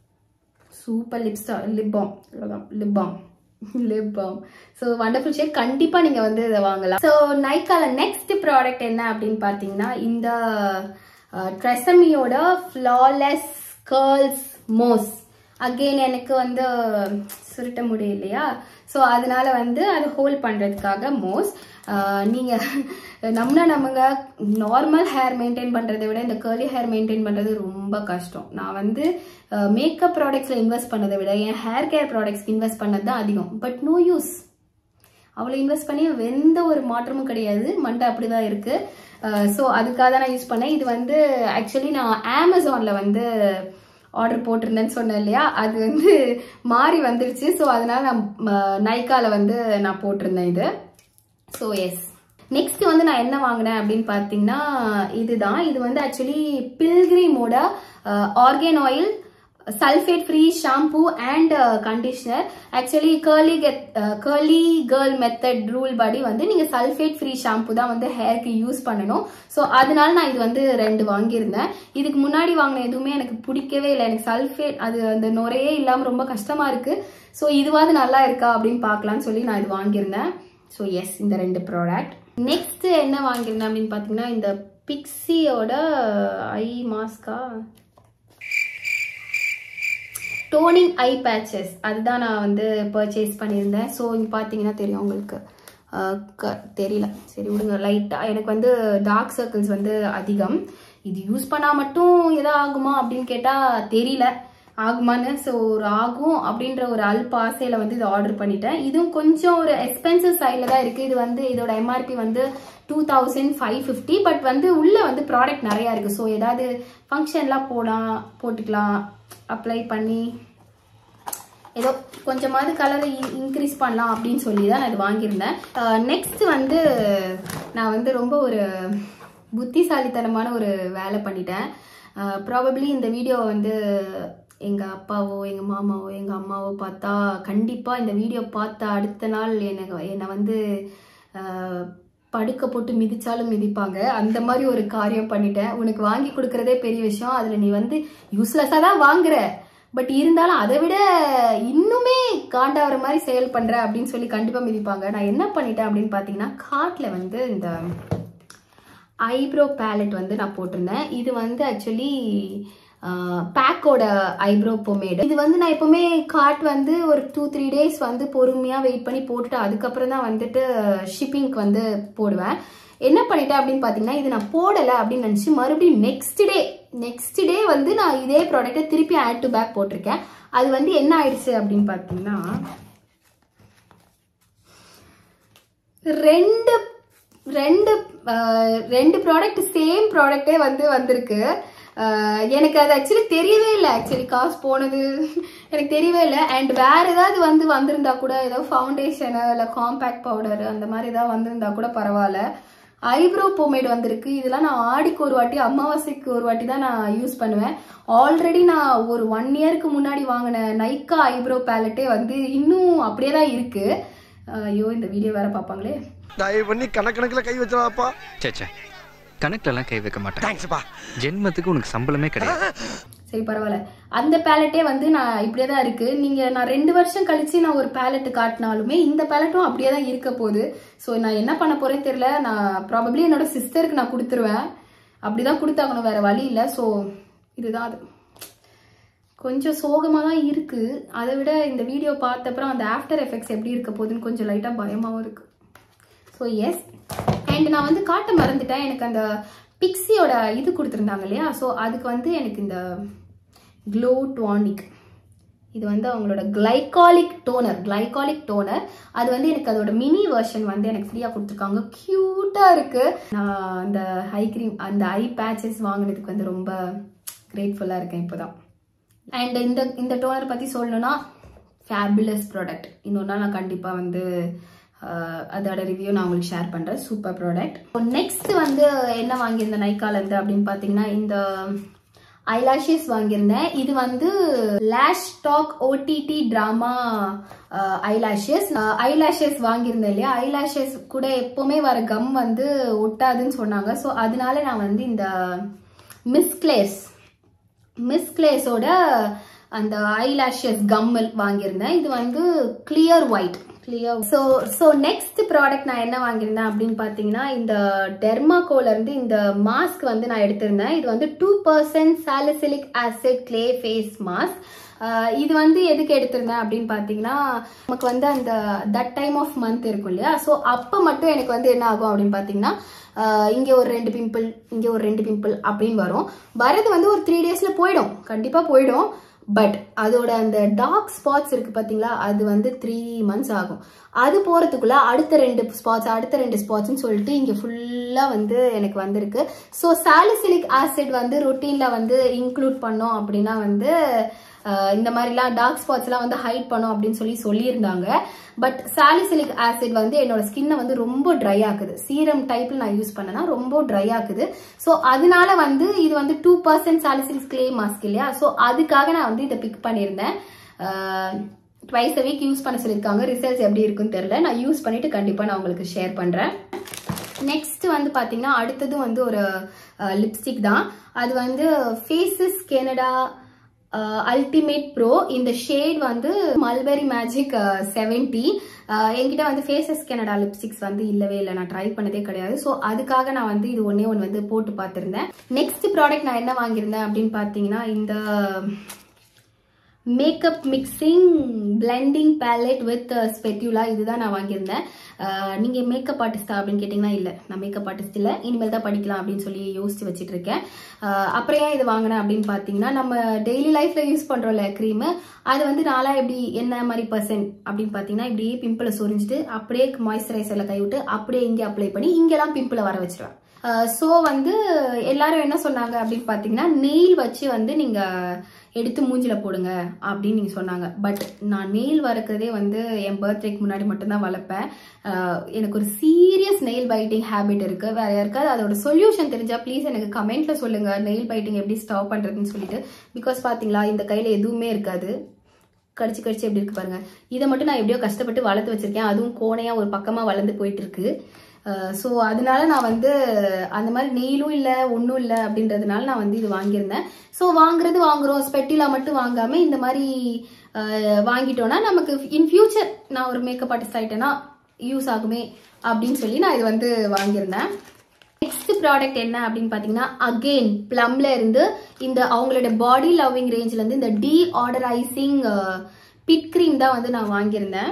சூப்பர் லிப்ஸ்டா lip balm lip balm lip balm so wonderful shade கண்டிப்பாக நீங்கள் வந்து இதை வாங்கலாம் ஸோ நைக்கால நெக்ஸ்ட் ப்ராடக்ட் என்ன அப்படின்னு பார்த்தீங்கன்னா இந்த ட்ரெசமியோட ஃப்ளாலெஸ் கேர்ள்ஸ் மோஸ் அகெயின் எனக்கு வந்து சுருட்ட முடியலையா ஸோ அதனால வந்து அது ஹோல்ட் பண்ணுறதுக்காக மோஸ் நீங்கள் நம்மனா நம்மங்க நார்மல் ஹேர் மெயின்டைன் பண்ணுறதை விட இந்த கேர்லி ஹேர் மெயின்டைன் பண்ணுறது ரொம்ப கஷ்டம் நான் வந்து மேக்கப் ப்ராடக்ட்ஸில் இன்வெஸ்ட் பண்ணதை விட என் ஹேர் கேர் ப்ராடக்ட்ஸ்க்கு இன்வெஸ்ட் பண்ணது தான் அதிகம் பட் நோ யூஸ் அவ்வளோ இன்வெஸ்ட் பண்ணி எந்த ஒரு மாற்றமும் கிடையாது மண்டை அப்படிதான் இருக்கு ஸோ அதுக்காக தான் நான் யூஸ் பண்ணேன் இது வந்து ஆக்சுவலி நான் அமேசானில் வந்து ஆர்டர் போட்டிருந்தேன்னு சொன்னேன் இல்லையா அது வந்து மாறி வந்துருச்சு ஸோ அதனால நான் நைக்கால வந்து நான் போட்டிருந்தேன் இது ஸோ எஸ் நெக்ஸ்ட் வந்து நான் என்ன வாங்கினேன் அப்படின்னு பார்த்தீங்கன்னா இதுதான் இது வந்து ஆக்சுவலி பில்கிரிமோட argan oil sulphate free shampoo and conditioner actually curly get curly girl method rule படி வந்து நீங்க சல்ஃபேட் ஃப்ரீ ஷாம்பூ தான் வந்து ஹேருக்கு யூஸ் பண்ணணும் ஸோ அதனால நான் இது வந்து ரெண்டு வாங்கியிருந்தேன் இதுக்கு முன்னாடி வாங்கின எதுவுமே எனக்கு பிடிக்கவே இல்லை எனக்கு சல்ஃபேட் அது அந்த நுரையே இல்லாமல் ரொம்ப கஷ்டமா இருக்கு ஸோ இதுவாது நல்லா இருக்கா அப்படின்னு பார்க்கலாம்னு சொல்லி நான் இது வாங்கியிருந்தேன் ஸோ எஸ் இந்த ரெண்டு ப்ராடக்ட் நெக்ஸ்ட் என்ன வாங்கியிருந்தேன் அப்படின்னு பார்த்தீங்கன்னா இந்த பிக்ஸியோட ஐ மாஸ்கா டோனிங் ஐ பேச்சஸ் அதுதான் நான் வந்து பர்ச்சேஸ் பண்ணியிருந்தேன் ஸோ இங்கே பார்த்தீங்கன்னா தெரியும் உங்களுக்கு அஹ், க- தெரியல சரி விடுங்க லைட்டாக எனக்கு வந்து டார்க் சர்க்கிள்ஸ் வந்து அதிகம் இது யூஸ் பண்ணால் மட்டும் எதா ஆகுமா அப்படின்னு கேட்டால் தெரியல ஆகுமான்னு ஸோ ஒரு ஆகும் அப்படின்ற ஒரு அல்ப ஆசையில் வந்து இது ஆர்டர் பண்ணிட்டேன் இதுவும் கொஞ்சம் ஒரு எக்ஸ்பென்சிவ் சைடில் தான் இருக்குது இது வந்து இதோட எம்ஆர்பி வந்து two thousand five fifty but வந்து உள்ளே வந்து ப்ராடக்ட் நிறையா இருக்குது ஸோ ஏதாவது ஃபங்க்ஷன்லாம் போகலாம் போட்டுக்கலாம் அப்ளை பண்ணி ஏதோ கொஞ்சமாவது கலரை இன்க்ரீஸ் பண்ணலாம் அப்படின்னு சொல்லி தான் நான் இது வாங்கியிருந்தேன் நெக்ஸ்ட் வந்து நான் வந்து ரொம்ப ஒரு புத்திசாலித்தனமான ஒரு வேலை பண்ணிட்டேன் ப்ராபப்ளி இந்த வீடியோ வந்து எங்கள் அப்பாவோ எங்கள் மாமாவோ எங்கள் அம்மாவோ பார்த்தா கண்டிப்பாக இந்த வீடியோ பார்த்த அடுத்த நாள் எனக்கு என்னை வந்து அஹ், படுக்க போட்டு மிதிச்சாலும் மிதிப்பாங்க அந்த மாதிரி ஒரு காரியம் பண்ணிட்டேன் உனக்கு வாங்கி கொடுக்கறதே பெரிய விஷயம் அதில் நீ வந்து யூஸ்லெஸ்ஸாக தான் வாங்குற பட் இருந்தாலும் அதை விட இன்னுமே காண்டாகிற மாதிரி செயல் பண்ற அப்படின்னு சொல்லி கண்டிப்பாக மிதிப்பாங்க நான் என்ன பண்ணிட்டேன் அப்படின்னு பார்த்தீங்கன்னா காட்டில் வந்து இந்த ஐப்ரோ பேலட் வந்து நான் போட்டிருந்தேன் இது வந்து ஆக்சுவலி பேக்கோட ஐப்ரோ பொமேடு இது வந்து நான் எப்பவுமே காட் வந்து ஒரு டூ த்ரீ டேஸ் வந்து பொறுமையாக வெயிட் பண்ணி போட்டுட்டு அதுக்கப்புறம் தான் வந்துட்டு ஷிப்பிங்க்கு வந்து போடுவேன் என்ன பண்ணிட்டேன் அப்படின்னு பார்த்தீங்கன்னா இது நான் போடலை அப்படின்னு நினச்சி மறுபடியும் நெக்ஸ்ட் டே நெக்ஸ்ட் டே வந்து நான் இதே ப்ராடக்ட்டை திருப்பி ஆட் டு பேக் போட்டிருக்கேன் அது வந்து என்ன ஆயிடுச்சு அப்படின்னு பார்த்தீங்கன்னா ரெண்டு ரெண்டு அஹ், ரெண்டு ப்ராடக்ட் சேம் ப்ராடக்டே வந்து வந்திருக்கு அஹ், எனக்கு அது ஆக்சுவலி தெரியவே இல்லை ஆக்சுவலி காசு போனது எனக்கு தெரியவே இல்லை அண்ட் வேற ஏதாவது வந்து வந்திருந்தா கூட ஏதோ ஃபவுண்டேஷனு இல்லை காம்பேக்ட் பவுடர் அந்த மாதிரி ஏதாவது வந்திருந்தா கூட பரவாயில்ல ஐப்ரோ பொமேட் வந்திருக்கு இதெல்லாம் நான் ஆடிக்கு ஒரு வாட்டி அமாவாசைக்கு ஒரு வாட்டி தான் நான் யூஸ் பண்ணுவேன் ஆல்ரெடி நான் ஒரு ஒன் இயருக்கு முன்னாடி வாங்கின நைக்கா ஐப்ரோ பேலட்டே வந்து இன்னும் அப்படியே தான் இருக்கு ஐயோ இந்த வீடியோ வேற பார்ப்பாங்களே தயவு பண்ணி கணக்கணக்கில் கை வச்சிடாப்பா சேச்சே கணக்குலலாம் கை வைக்க மாட்டேன் தேங்க்ஸ்ப்பா ஜென்மத்துக்கு உனக்கு சம்பளமே கிடையாது சரி பரவாயில்ல அந்த பேலட்டே வந்து நான் இப்படியே தான் இருக்கு நீங்க நான் ரெண்டு வருஷம் கழிச்சு நான் ஒரு பேலட் காட்டினாலுமே இந்த பேலட்டும் அப்படியே தான் இருக்க போகுது ஸோ நான் என்ன பண்ண போறேன்னு தெரியல நான் ப்ராபப்ளி என்னோட சிஸ்டருக்கு நான் கொடுத்துருவேன் அப்படிதான் கொடுத்தாகணும் வேற வழி இல்லை ஸோ இதுதான் அது கொஞ்சம் சோகமாக தான் இருக்கு அதை விட இந்த வீடியோ பார்த்த அப்புறம் அந்த ஆஃப்டர் எஃபெக்ட்ஸ் எப்படி இருக்க போகுதுன்னு கொஞ்சம் லைட்டாக பயமாகவும் இருக்கு ஸோ எஸ் அண்ட் நான் வந்து காட்ட மறந்துட்டேன் எனக்கு அந்த பிக்ஸியோட இது கொடுத்துருந்தாங்க இல்லையா ஸோ அதுக்கு வந்து எனக்கு இந்த க்ளோ டானிக் இது வந்து அவங்களோட கிளைகாலிக் டோனர் கிளைகாலிக் டோனர் அது வந்து எனக்கு அதோட மினி வெர்ஷன் வந்து எனக்கு ஃப்ரீயாக கொடுத்துருக்காங்க க்யூட்டாக இருக்கு நான் அந்த ஐ க்ரீம் அந்த ஐ பேச்சஸ் வாங்கினதுக்கு வந்து ரொம்ப கிரேட்ஃபுல்லாக இருக்கேன் இப்போதான் அண்ட் இந்த இந்த டோனர் பற்றி சொல்லணும்னா ஃபேபுலஸ் ப்ராடக்ட் இன்னொரு நாள் நான் கண்டிப்பாக வந்து அஹ், அதோட ரிவ்யூ நான் உங்களுக்கு ஷேர் பண்ணுறேன் சூப்பர் ப்ராடக்ட் நெக்ஸ்ட் வந்து என்ன வாங்கியிருந்தேன் நைக்காலேருந்து அப்படின்னு பார்த்தீங்கன்னா இந்த ஐலாஷஸ் வாங்கியிருந்தேன் இது வந்து lash talk OTT drama eyelashes eyelashes வாங்கியிருந்தேன் இல்லையா ஐலாஷஸ் கூட எப்பவுமே வர கம் வந்து ஒட்டாதுன்னு சொன்னாங்க ஸோ அதனால நான் வந்து இந்த மிஸ்கிளேஸ் மிஸ் கிளேஸோட அந்த ஐலாஷஸ் கம்மல் வாங்கியிருந்தேன் இது வந்து clear white clear so so next product நான் என்ன வாங்கியிருந்தேன் அப்படின்னு பார்த்தீங்கன்னா இந்த டெர்மாகோல இருந்து இந்த மாஸ்க் வந்து நான் எடுத்திருந்தேன் இது வந்து two percent salicylic acid clay face mask இது வந்து எதுக்கு எடுத்திருந்தேன் அப்படின்னு பார்த்தீங்கன்னா நமக்கு வந்து அந்த தட் டைம் ஆஃப் மந்த் இருக்கும் இல்லையா ஸோ அப்போ மட்டும் எனக்கு வந்து என்ன ஆகும் அப்படின்னு பார்த்தீங்கன்னா ஆஹ் இங்கே ஒரு ரெண்டு பிம்பிள் இங்கே ஒரு ரெண்டு பிம்பிள் அப்படின்னு வரும் வரது வந்து ஒரு த்ரீ டேஸில் போயிடும் கண்டிப்பாக போயிடும் பட் அதோட அந்த டார்க் ஸ்பாட்ஸ் இருக்கு பார்த்தீங்களா அது வந்து த்ரீ மந்த்ஸ் ஆகும் அது போகிறதுக்குள்ள அடுத்த ரெண்டு ஸ்பாட்ஸ் அடுத்த ரெண்டு ஸ்பாட்ஸ்னு சொல்லிட்டு இங்கே ஃபுல்லாக வந்து எனக்கு வந்திருக்கு ஸோ சாலிசிலிக் ஆசிட் வந்து ரொட்டீனில் வந்து இன்க்ளூட் பண்ணோம் அப்படின்னா வந்து அஹ் இந்த மாதிரிலாம் டார்க் ஸ்பாட்ஸ்லாம் வந்து ஹைட் பண்ணும் அப்படின்னு சொல்லி சொல்லியிருந்தாங்க பட் சாலிசிலிக் ஆசிட் வந்து என்னோட ஸ்கின்னை வந்து ரொம்ப ட்ரை ஆக்குது சீரம் டைப்ல நான் யூஸ் பண்ணேன்னா ரொம்ப ட்ரை ஆக்குது ஸோ அதனால வந்து இது வந்து two percent salicylic clay mask இல்லையா ஸோ அதுக்காக நான் வந்து இதை பிக் பண்ணியிருந்தேன் ட்வைஸ் அ வீக் யூஸ் பண்ண சொல்லியிருக்காங்க ரிசல்ட்ஸ் எப்படி இருக்குன்னு தெரியல நான் யூஸ் பண்ணிட்டு கண்டிப்பாக நான் உங்களுக்கு ஷேர் பண்ணுறேன் நெக்ஸ்ட் வந்து பார்த்தீங்கன்னா அடுத்தது வந்து ஒரு லிப்ஸ்டிக் தான் அது வந்து ஃபேஸஸ் கெனடா அல்டிமேட் ப்ரோ இந்த ஷேட் வந்து மல்பெரி மேஜிக் செவன்டி என்கிட்ட வந்து ஃபேஸஸ் கெனடா லிப்ஸ்டிக்ஸ் வந்து இல்லவே இல்லை நான் ட்ரை பண்ணதே கிடையாது ஸோ அதுக்காக நான் வந்து இது ஒன்னே ஒன்று வந்து போட்டு பார்த்துருந்தேன் நெக்ஸ்ட் ப்ராடக்ட் நான் என்ன வாங்கியிருந்தேன் அப்படின்னு பார்த்தீங்கன்னா இந்த makeup mixing blending palette with spatula இதுதான் நான் வாங்கியிருந்தேன் அஹ் நீங்க மேக்கப் ஆர்டிஸ்டா அப்படின்னு கேட்டிங்கன்னா இல்லை நான் மேக்கப் ஆர்டிஸ்ட் இல்லை இனிமேல் தான் படிக்கலாம் அப்படின்னு சொல்லி யோசிச்சு வச்சுட்டு இருக்கேன் அஹ் அப்புறம் ஏன் இது வாங்கினேன் அப்படின்னு பார்த்தீங்கன்னா நம்ம டெய்லி லைஃப்ல யூஸ் பண்றோம்ல க்ரீம் அது வந்து நாளா எப்படி என்ன மாதிரி பர்சன்ட் அப்படின்னு பார்த்தீங்கன்னா இப்படியே பிம்பிளை சொரிஞ்சிட்டு அப்படியே மாய்ஸ்சரைசர்ல கை விட்டு அப்படியே இங்கே அப்ளை பண்ணி இங்கெல்லாம் பிம்பிளை வர வச்சிருவேன் ஸோ வந்து எல்லாரும் என்ன சொன்னாங்க அப்படின்னு பார்த்தீங்கன்னா நெயில் வச்சு வந்து நீங்கள் எடுத்து மூஞ்சில போடுங்க அப்படின்னு நீங்கள் சொன்னாங்க பட் நான் நெயில் வளர்க்குறதே வந்து என் பர்த்டேக்கு முன்னாடி மட்டும்தான் வளர்ப்பேன் அஹ் எனக்கு ஒரு சீரியஸ் நெயில் பைட்டிங் ஹேபிட் இருக்குது வேற யாருக்காவது அதோட சொல்யூஷன் தெரிஞ்சா ப்ளீஸ் எனக்கு கமெண்ட்ல சொல்லுங்க நெயில் பைட்டிங் எப்படி ஸ்டாப் பண்ணுறதுன்னு சொல்லிட்டு பிகாஸ் பார்த்தீங்களா இந்த கையில் எதுவுமே இருக்காது கடிச்சு கடிச்சு எப்படி இருக்கு பாருங்க இதை மட்டும் நான் எப்படியோ கஷ்டப்பட்டு வளர்த்து வச்சிருக்கேன் அதுவும் கோணையா ஒரு பக்கமா வளர்ந்து போயிட்டு இருக்கு ஸோ அதனால நான் வந்து அந்த மாதிரி நெயிலும் இல்லை ஒன்றும் இல்லை அப்படின்றதுனால நான் வந்து இது வாங்கியிருந்தேன் ஸோ வாங்குறது வாங்குறோம் ஸ்பெட்டிலா மட்டும் வாங்காம இந்த மாதிரி அஹ், வாங்கிட்டோம்னா நமக்கு இன் ஃபியூச்சர் நான் ஒரு மேக்கப் ஆர்டிஸ்ட் ஆயிட்டேன்னா யூஸ் ஆகுமே அப்படின்னு சொல்லி நான் இது வந்து வாங்கியிருந்தேன் நெக்ஸ்ட் ப்ராடக்ட் என்ன அப்படின்னு பார்த்தீங்கன்னா அகெயின் ப்ளம்ல இருந்து இந்த அவங்களோட பாடி லவ்விங் ரேஞ்சில் இருந்து இந்த டி ஆர்டரைசிங் பிட் க்ரீம் தான் வந்து நான் வாங்கியிருந்தேன்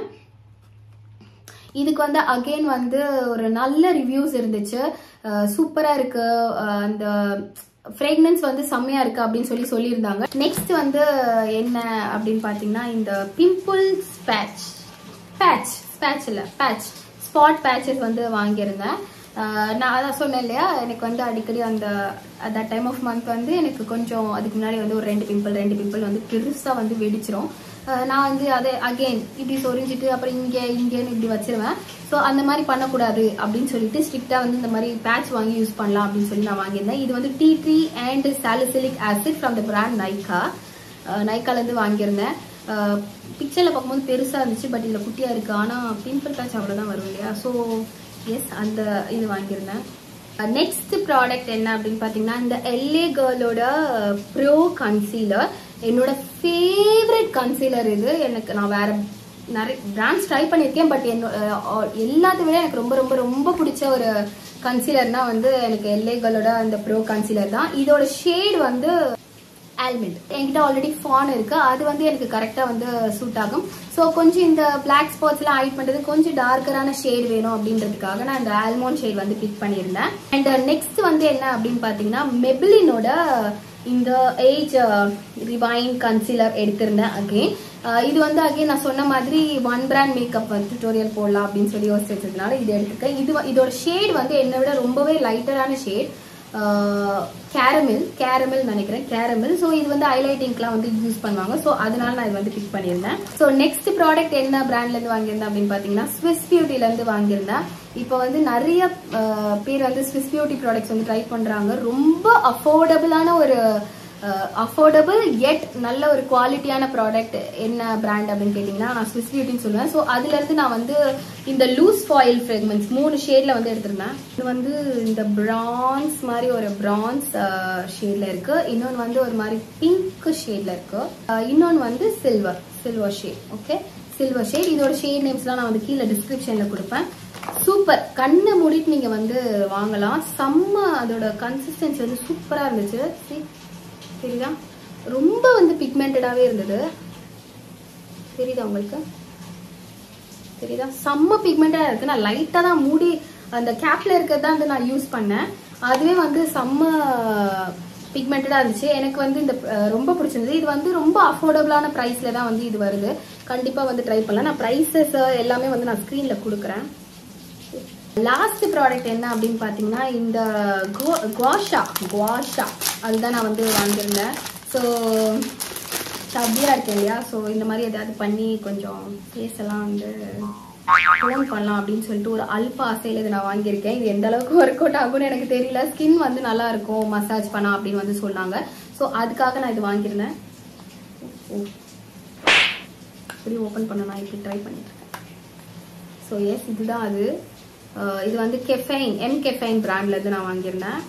இதுக்கு வந்து அகெயின் வந்து ஒரு நல்ல ரிவ்யூஸ் இருந்துச்சு சூப்பராக இருக்கு அஹ் அந்த ஃப்ரேக்னன்ஸ் வந்து செம்மையா இருக்கு அப்படின்னு சொல்லி சொல்லியிருந்தாங்க நெக்ஸ்ட் வந்து என்ன அப்படின்னு பார்த்தீங்கன்னா இந்த பிம்பிள்ஸ் பேட்ச் பேட்ச் பேட்ச் இல்லை பேட்ச் ஸ்பாட் பேட்சஸ் வந்து வாங்கியிருந்தேன் அஹ் நான் அதான் சொன்னேன் இல்லையா எனக்கு வந்து அடிக்கடி அந்த அந்த டைம் ஆஃப் மந்த் வந்து எனக்கு கொஞ்சம் அதுக்கு முன்னாடி வந்து ஒரு ரெண்டு பிம்பிள் ரெண்டு பிம்பிள் வந்து பெருசாக வந்து வெடிச்சிரும் அஹ் நான் வந்து அதை அகெயின் இப்படி சொரிஞ்சிட்டு அப்புறம் இங்கே இங்கேன்னு இப்படி வச்சிருவேன் ஸோ அந்த மாதிரி பண்ணக்கூடாது அப்படின்னு சொல்லிட்டு ஸ்ட்ரிக்டாக வந்து இந்த மாதிரி பேட்ச் வாங்கி யூஸ் பண்ணலாம் அப்படின்னு சொல்லி நான் வாங்கியிருந்தேன் இது வந்து tea tree and salicylic acid from the brand Nykaa நைக்காலேருந்து வாங்கியிருந்தேன் பிக்சரில் பார்க்கும்போது பெருசாக இருந்துச்சு பட் இதில் குட்டியாக இருக்குது ஆனால் பிம்பிள் பேட்ச் அவ்வளோதான் வரும் இல்லையா ஸோ எஸ் அந்த இது வாங்கியிருந்தேன் நெக்ஸ்ட் ப்ராடக்ட் என்ன அப்படின்னு பார்த்தீங்கன்னா இந்த எல்ஏ கேர்ளோட ப்ரோ கன்சீலர் என்னோட ஃபேவரட் கன்சீலர் இது எனக்கு நான் வேற நிறைய பிராண்ட்ஸ் ட்ரை பண்ணியிருக்கேன் பட் என்னோட எல்லாத்தை விட எனக்கு ரொம்ப ரொம்ப ரொம்ப பிடிச்ச ஒரு கன்சீலர்னா வந்து எனக்கு எல்ஏ கேர்ளோட அந்த ப்ரோ கன்சீலர் தான் இதோட ஷேட் வந்து ஆல்மெண்ட் என்கிட்ட ஆல்ரெடி ஃபான் இருக்கு அது வந்து எனக்கு கரெக்டா வந்து சூட் ஆகும் ஸோ கொஞ்சம் இந்த பிளாக் ஸ்பாட்ஸ் எல்லாம் ஹைட் பண்றது கொஞ்சம் டார்க்கரான ஷேட் வேணும் அப்படின்றதுக்காக நான் இந்த ஆல்மோண்ட் ஷேட் வந்து பிக் பண்ணியிருந்தேன் அண்ட் நெக்ஸ்ட் வந்து என்ன அப்படின்னு பாத்தீங்கன்னா மெபிலினோட இந்த ஏஜ் ரிவைன் கன்சீலர் எடுத்திருந்தேன் அகெயின் இது வந்து அகெயின் நான் சொன்ன மாதிரி ஒன் பிராண்ட் மேக்கப் வந்து டுட்டோரியல் போடலாம் அப்படின்னு சொல்லி யோசிச்சு வச்சதுனால இது எடுத்துக்கேன் இது வ- இதோட ஷேட் வந்து என்னை விட ரொம்பவே லைட்டரான ஷேட் கேரமில் கேரமில் நினைக்கிறேன் கேரமில் ஸோ இது வந்து ஹைலைட்டிங்க்குலாம் வந்து யூஸ் பண்ணுவாங்க ஸோ அதனால நான் இது வந்து பிக் பண்ணியிருந்தேன் ஸோ நெக்ஸ்ட் ப்ராடக்ட் என்ன பிராண்ட்லேருந்து வாங்கியிருந்தேன் அப்படின்னு பார்த்தீங்கன்னா ஸ்விஸ் பியூட்டிலேருந்து வாங்கியிருந்தேன் இப்போ வந்து நிறைய அஹ், பேர் வந்து ஸ்விஸ் பியூட்டி ப்ராடக்ட்ஸ் வந்து ட்ரை பண்ணுறாங்க ரொம்ப அஃபோர்டபுளான ஒரு அஃபோர்டபுள் எட் நல்ல ஒரு குவாலிட்டியான ப்ராடக்ட் என்ன பிராண்ட் அப்படின்னு கேட்டிங்கன்னா நான் ஸ்விஸ் பியூட்டின்னு சொல்லுவேன் ஸோ அதுலேருந்து நான் வந்து இந்த லூஸ் ஃபாயில் ஃப்ரெக்மெண்ட்ஸ் மூணு ஷேடில் வந்து எடுத்திருந்தேன் இது வந்து இந்த பிரான்ஸ் மாதிரி ஒரு பிரான்ஸ் ஷேடில் இருக்கு இன்னொன்று வந்து ஒரு மாதிரி பிங்க் ஷேடில் இருக்கு அஹ், இன்னொன்று வந்து silver silver shade okay silver shade இதோட ஷேட் நேம்ஸ்லாம் நான் வந்து கீழே டிஸ்கிரிப்ஷனில் கொடுப்பேன் சூப்பர் கண்ணை மூடிட்டு நீங்கள் வந்து வாங்கலாம் செம்ம அதோட கன்சிஸ்டன்சி வந்து சூப்பராக இருந்துச்சு See? தெரியுதா ரொம்ப வந்து பிக்மெண்டடாகவே இருந்தது தெரியுதா உங்களுக்கு தெரியுதா செம்ம பிக்மெண்டடாக இருக்கு நான் லைட்டாக தான் மூடி அந்த கேப்ல இருக்கிறது தான் வந்து நான் யூஸ் பண்ணேன் அதுவே வந்து செம்ம பிக்மெண்டடாக இருந்துச்சு எனக்கு வந்து இந்த அஹ், ரொம்ப பிடிச்சிருந்தது இது வந்து ரொம்ப அஃபோர்டபுளான ப்ரைஸில் தான் வந்து இது வருது கண்டிப்பாக வந்து ட்ரை பண்ணலாம் நான் ப்ரைஸஸ் எல்லாமே வந்து நான் ஸ்க்ரீனில் கொடுக்குறேன் லாஸ்ட் ப்ராடக்ட் என்ன அப்படின்னு பார்த்தீங்கன்னா இந்த குவாஷா குவாஷா அதுதான் நான் வந்து வாங்கியிருந்தேன் ஸோ சப்பியாக இருக்கேன் இல்லையா ஸோ இந்த மாதிரி ஏதாவது பண்ணி கொஞ்சம் ஃபேஸ் எல்லாம் வந்து டோன் பண்ணலாம் அப்படின்னு சொல்லிட்டு ஒரு அல்ப ஆசையில் இதை நான் வாங்கியிருக்கேன் இது எந்த அளவுக்கு ஒர்க் அவுட் ஆகும்னு எனக்கு தெரியல ஸ்கின் வந்து நல்லா இருக்கும் மசாஜ் பண்ணா அப்படின்னு வந்து சொன்னாங்க ஸோ அதுக்காக நான் இது வாங்கியிருந்தேன் ஓ இப்படி ஓப்பன் பண்ண நான் இப்படி ட்ரை பண்ணிட்டு இருக்கேன் ஸோ எஸ் இதுதான் அது அஹ் இது வந்து கெஃபைன் எம் கெஃபைன் பிராண்ட்லேருந்து நான் வாங்கியிருந்தேன்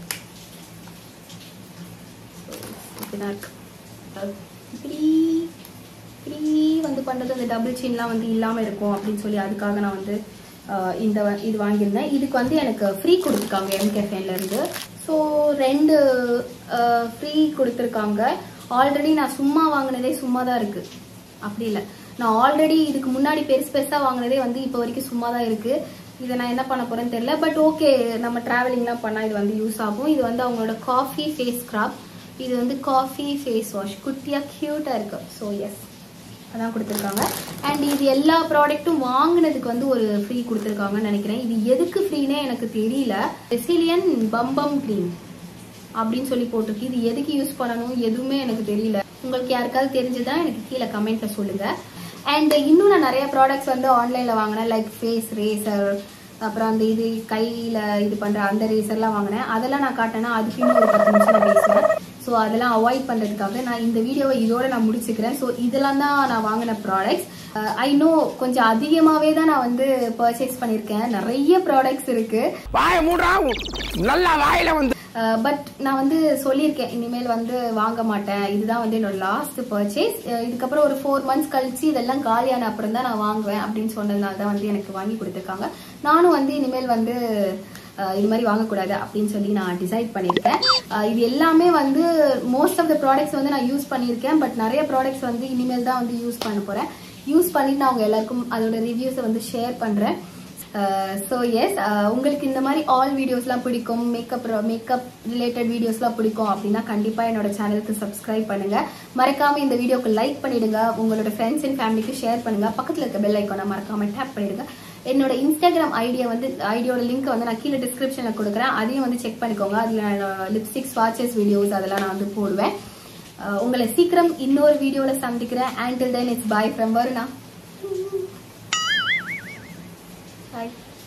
இப்படிதான் இருக்கு அஹ் இப்படி இப்படி வந்து பண்ணுறது அந்த டபுள் சின்லாம் வந்து இல்லாமல் இருக்கும் அப்படின்னு சொல்லி அதுக்காக நான் வந்து அஹ் இந்த வ- இது வாங்கியிருந்தேன் இதுக்கு வந்து எனக்கு ஃப்ரீ கொடுத்துருக்காங்க எம் இருந்து ஸோ ரெண்டு ஃப்ரீ கொடுத்துருக்காங்க ஆல்ரெடி நான் சும்மா வாங்கினதே சும்மா தான் இருக்குது அப்படி இல்லை நான் ஆல்ரெடி இதுக்கு முன்னாடி பெருசு பெருசாக வாங்கினதே வந்து இப்போ வரைக்கும் சும்மா தான் இருக்குது இதை நான் என்ன பண்ண போறேன்னு தெரியல பட் ஓகே நம்ம டிராவலிங்லாம் பண்ணால் இது வந்து யூஸ் ஆகும் இது வந்து அவங்களோட காஃபி ஃபேஸ் ஸ்க்ரப் இது வந்து காஃபி ஃபேஸ் வாஷ் குட்டியாக க்யூட்டாக இருக்கு ஸோ எஸ் அதான் கொடுத்துருக்காங்க அண்ட் இது எல்லா ப்ராடக்ட்டும் வாங்கினதுக்கு வந்து ஒரு ஃப்ரீ கொடுத்துருக்காங்கன்னு நினைக்கிறேன் இது எதுக்கு ஃப்ரீனே எனக்கு தெரியல ரெசிலியன் பம்பம் க்ரீம் அப்படின்னு சொல்லி போட்டிருக்கு இது எதுக்கு யூஸ் பண்ணணும் எதுவுமே எனக்கு தெரியல உங்களுக்கு யாருக்காவது தெரிஞ்சதா எனக்கு கீழே கமெண்ட்ல சொல்லுங்க அண்ட் இன்னும் நான் நிறைய ப்ராடக்ட்ஸ் வந்து ஆன்லைன்ல வாங்கினேன் லைக் ஃபேஸ் ரேசர் அப்புறம் அந்த இது கையில இது பண்ற அந்த ரேசர்லாம் வாங்கினேன் அதெல்லாம் நான் காட்டினேன்னா அதுக்கு இன்னும் ஒரு பத்து நிமிஷம் நான் பேசுவேன் ஸோ அதெல்லாம் அவாய்ட் பண்றதுக்காக நான் இந்த வீடியோவை இதோட நான் முடிச்சுக்கிறேன் ஸோ இதெல்லாம் தான் நான் வாங்கின ப்ராடக்ட்ஸ் ஐ நோ கொஞ்சம் அதிகமாகவே தான் நான் வந்து பர்ச்சேஸ் பண்ணியிருக்கேன் நிறைய ப்ராடக்ட்ஸ் இருக்கு வாய மூடுறா நல்லா வாயில வந்து பட் நான் வந்து சொல்லியிருக்கேன் இனிமேல் வந்து வாங்க மாட்டேன் இதுதான் வந்து என்னோட லாஸ்ட் பர்ச்சேஸ் இதுக்கப்புறம் ஒரு ஃபோர் மந்த்ஸ் கழிச்சு இதெல்லாம் காலியான அப்புறம் தான் நான் வாங்குவேன் அப்படின்னு சொன்னதுனால தான் வந்து எனக்கு வாங்கி கொடுத்துருக்காங்க நானும் வந்து இனிமேல் வந்து அஹ், இது மாதிரி வாங்கக்கூடாது அப்படின்னு சொல்லி நான் டிசைட் பண்ணியிருக்கேன் அஹ், இது எல்லாமே வந்து மோஸ்ட் ஆஃப் த ப்ராடக்ட்ஸ் வந்து நான் யூஸ் பண்ணியிருக்கேன் பட் நிறைய ப்ராடக்ட்ஸ் வந்து இனிமேல் தான் வந்து யூஸ் பண்ண போகிறேன் யூஸ் பண்ணிட்டு நான் உங்க எல்லாருக்கும் அதோட ரிவ்யூஸை வந்து ஷேர் பண்ணுறேன் ஸோ எஸ் உங்களுக்கு இந்த மாதிரி ஆல் வீடியோஸ்லாம் பிடிக்கும் மேக்கப் மேக்கப் ரிலேட்டட் வீடியோஸ்லாம் பிடிக்கும் அப்படின்னா கண்டிப்பாக என்னோட சேனலுக்கு சப்ஸ்கிரைப் பண்ணுங்க மறக்காம இந்த வீடியோக்கு லைக் பண்ணிடுங்க உங்களோட ஃப்ரெண்ட்ஸ் அண்ட் ஃபேமிலிக்கு ஷேர் பண்ணுங்க பக்கத்தில் இருக்க பெல் ஐக்கானை மறக்காம டேப் பண்ணிடுங்க என்னோட இன்ஸ்டாகிராம் ஐடியா வந்து ஐடியோட லிங்க் வந்து நான் கீழே டிஸ்கிரிப்ஷனில் கொடுக்குறேன் அதையும் வந்து செக் பண்ணிக்கோங்க அதில் லிப்ஸ்டிக்ஸ் வாட்சஸ் வீடியோஸ் அதெல்லாம் நான் வந்து போடுவேன் அஹ் உங்களை சீக்கிரம் இன்னொரு வீடியோவில் சந்திக்கிறேன் until then it's bye from Varuna Bye.